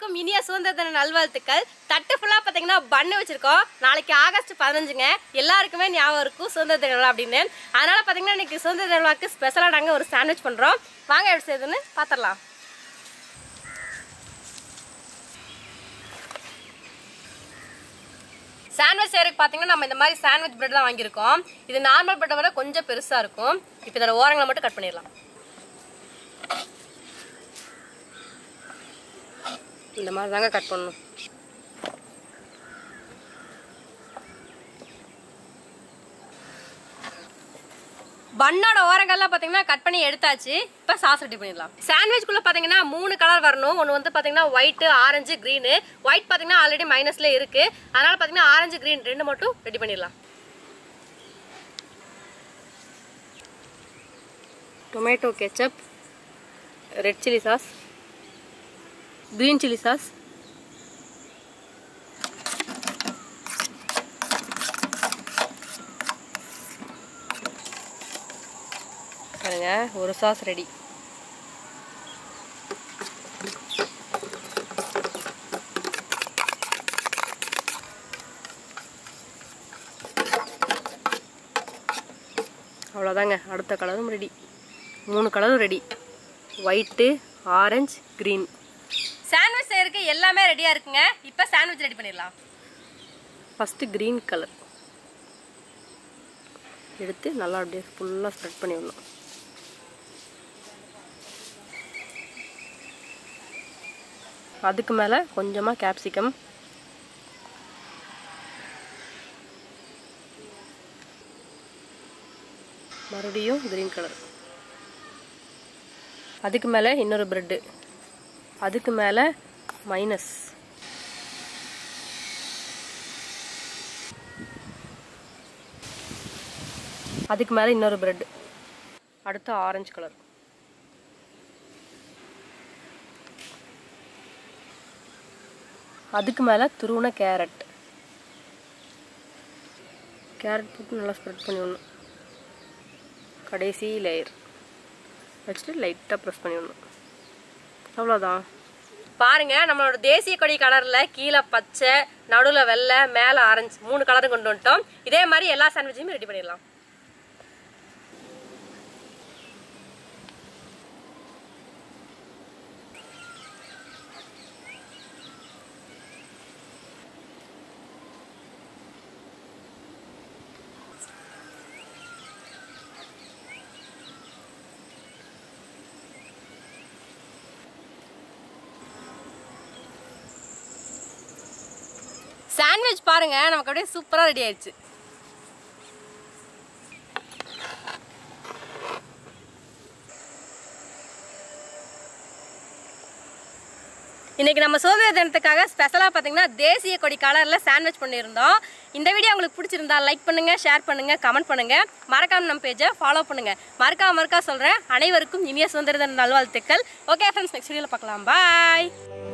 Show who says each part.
Speaker 1: அனைவருக்கும் இனிய சுதந்திர தின நல்வாழ்த்துக்கள் தட்டு ஃபுல்லாக பார்த்தீங்கன்னா பண்ணு வச்சிருக்கோம் நாளைக்கு ஆகஸ்ட் பதினஞ்சுங்க எல்லாருக்குமே ஞாபகம் இருக்கும் சுதந்திர தின விழா அப்படின்னு அதனால பார்த்தீங்கன்னா இன்னைக்கு சுதந்திர தின விழாக்கு ஸ்பெஷலாக நாங்கள் ஒரு சாண்ட்விச் பண்ணுறோம் வாங்க எப்படி செய்யுதுன்னு பார்த்துடலாம் சாண்ட்விச் செய்யறதுக்கு பார்த்தீங்கன்னா நம்ம இந்த மாதிரி சாண்ட்விச் பிரெட் தான் வாங்கியிருக்கோம் இது நார்மல் பிரெட்டை விட கொஞ்சம் பெருசாக இருக்கும் இப்போ இதோட ஓரங்களை மட்டும் கட் பண்ணிடலாம் இந்த மாதிரி தாங்க கட் பண்ணணும் பன்னோட ஓரங்கள்லாம் பார்த்தீங்கன்னா கட் பண்ணி எடுத்தாச்சு இப்போ சாஸ் ரெடி பண்ணிடலாம் சாண்ட்விச்குள்ளே பார்த்தீங்கன்னா மூணு கலர் வரணும் ஒன்று வந்து பார்த்தீங்கன்னா ஒயிட்டு ஆரஞ்சு க்ரீனு ஒயிட் பார்த்தீங்கன்னா ஆல்ரெடி மைனஸில் இருக்குது அதனால் பார்த்தீங்கன்னா ஆரஞ்சு க்ரீன் ரெண்டு மட்டும் ரெடி பண்ணிடலாம் tomato ketchup red chilli sauce green chilli sauce பாருங்க ஒரு சாஸ் ரெடி அவ்வளோதாங்க அடுத்த கலரும் ரெடி மூணு கலரும் ready white orange green sandwich செய்யறதுக்கு எல்லாமே ரெடியாக இருக்குங்க இப்போ சாண்ட்விச் ரெடி பண்ணிடலாம் ஃபஸ்ட்டு க்ரீன் கலர் எடுத்து நல்லா அப்படியே ஃபுல்லாக ஸ்ப்ரெட் பண்ணி விடணும் அதுக்கு மேலே கொஞ்சமாக கேப்சிகம் மறுபடியும் க்ரீன் கலர் அதுக்கு மேலே இன்னொரு ப்ரெட்டு அதுக்கு மேலே மைனஸ் அதுக்கு மேலே இன்னொரு ப்ரெட் அடுத்து ஆரஞ்சு கலர் அதுக்கு மேலே துருவன கேரட் கேரட் போட்டு நல்லா ஸ்ப்ரெட் பண்ணி விடணும் கடைசி லேயர் வச்சுட்டு லைட்டாக ப்ரெஸ் பண்ணி விடணும் அவ்வளோதான் பாருங்க நம்மளோட தேசிய கொடி கலரில் கீழே பச்சை நடுவில் வெள்ளை மேலே ஆரஞ்சு மூணு கலரும் கொண்டு வந்துட்டோம் இதே மாதிரி எல்லா சாண்ட்விச்சுமே ரெடி பண்ணிடலாம் சாண்ட்விச் பாருங்க நமக்கு அப்படியே சூப்பராக ரெடி ஆயிடுச்சு இன்னைக்கு நம்ம சுதந்திர தினத்துக்காக ஸ்பெஷலாக பார்த்தீங்கன்னா தேசிய கொடி கலரில் சாண்ட்விச் பண்ணியிருந்தோம் இந்த வீடியோ உங்களுக்கு பிடிச்சிருந்தா லைக் பண்ணுங்க ஷேர் பண்ணுங்க கமெண்ட் பண்ணுங்க மறக்காம நம்ம பேஜை ஃபாலோ பண்ணுங்க மறக்காம மறக்கா சொல்கிறேன் அனைவருக்கும் இனிய சுதந்திர தின நல்வாழ்த்துக்கள் ஓகே ஃப்ரெண்ட்ஸ் நெக்ஸ்ட் வீடியோவில் பார்க்கலாம் பாய்